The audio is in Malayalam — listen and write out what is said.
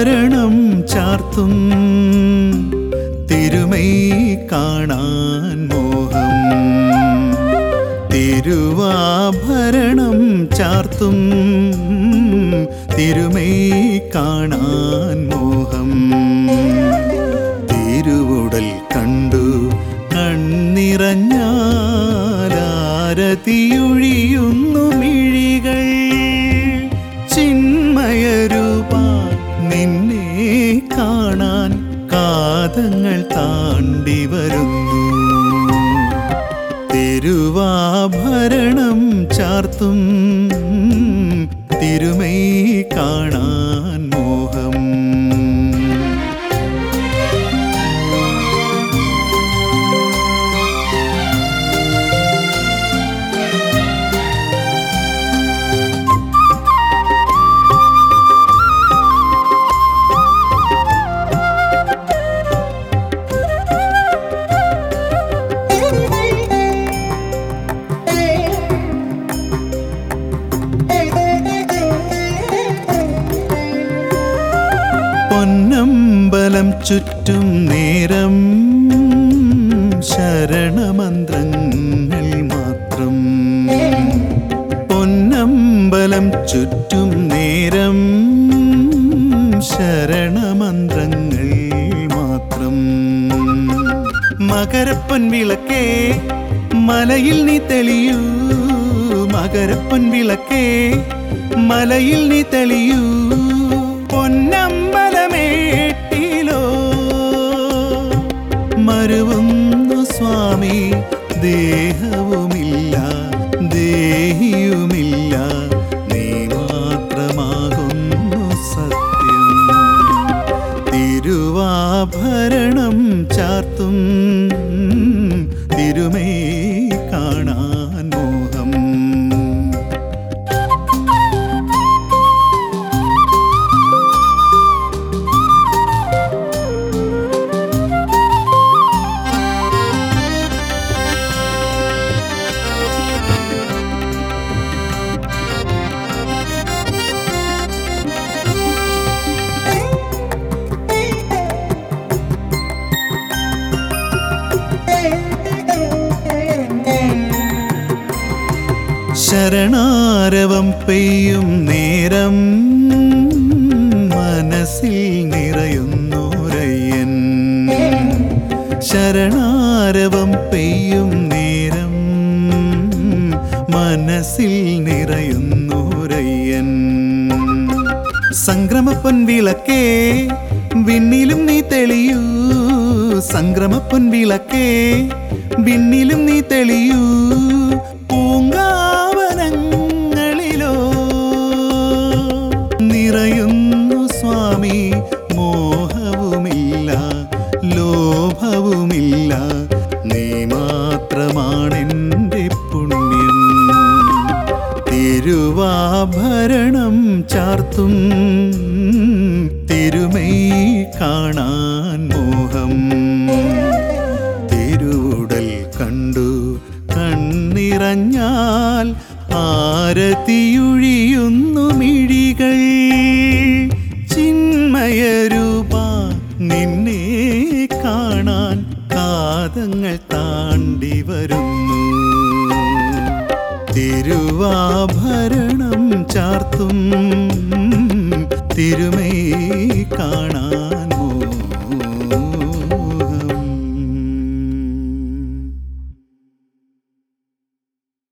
തിരുവാഭരണം ചാർത്തും തിരുമൈ കാണാൻ മോഹം തിരുവാഭരണം ചാർത്തും തിരുമൈ കാണാൻ മോഹം തിരുവുടൽ കണ്ടു കണ്ണിറഞ്ഞാലാരതിയൊഴിയുന്നു മിഴികൾ ചിന്മയരൂപ നിന്നെ കാണാൻ കാതങ്ങൾ താണ്ടി വരുന്നു തിരുവാഭരണം ചാർത്തും തിരുമൈ കാണാൻ മോഹം പൊന്നമ്പലം ചുറ്റും നേരം ശരണമന്ത്രങ്ങൾ മാത്രം പൊന്നമ്പലം ചുറ്റും നേരം ശരണമന്ത്രങ്ങൾ മാത്രം മകരപ്പൻ വിളക്കേ മലയിൽ നീ തെളിയൂ മകരപ്പൻ വിളക്കേ മലയിൽ നീ തെളിയൂ പൊന്നമ്പലമേട്ടിലോ മരുവുന്നു സ്വാമി ദേഹവുമില്ല ദേഹിയുമില്ല നീ മാത്രമാകുന്നു സത്യം തിരുവാഭരണം ചാർത്തും തിരുമേ കാണാൻ മോഹം ശരണാരവം പെയ്യും നേരം മനസ്സിൽ നിറയുന്നോരയ്യൻ ശരണാരവം പെയ്യും നേരം മനസ്സിൽ നിറയുന്നോരയ്യൻ സംക്രമപ്പൊൻ വിളക്കേ വിണ്ണിലും നീ തെളിയൂ സംക്രമപ്പൊൻ വിളക്കേ വിണ്ണിലും നീ തെളിയൂ പൂങ്കാവനങ്ങളിലോ നിറയുന്നു സ്വാമി മോഹവുമില്ല ലോഭവുമില്ല നീ മാത്രമാണെൻ്റെ പുണ്യം തിരുവാഭരണം ചാർത്തും തിരുമൈ കാണാൻ മോഹം തിരുവുടൽ കണ്ടു കണ്ണിറഞ്ഞാൽ ആരതിയൊഴിയുന്നു മിഴികൾ ചിന്മയരൂപ നിന്നെ കാണാൻ കാതങ്ങൾ താണ്ടി വരുന്നു തിരുവാഭരണം ചാർത്തും തിരുമൈ കാണാൻ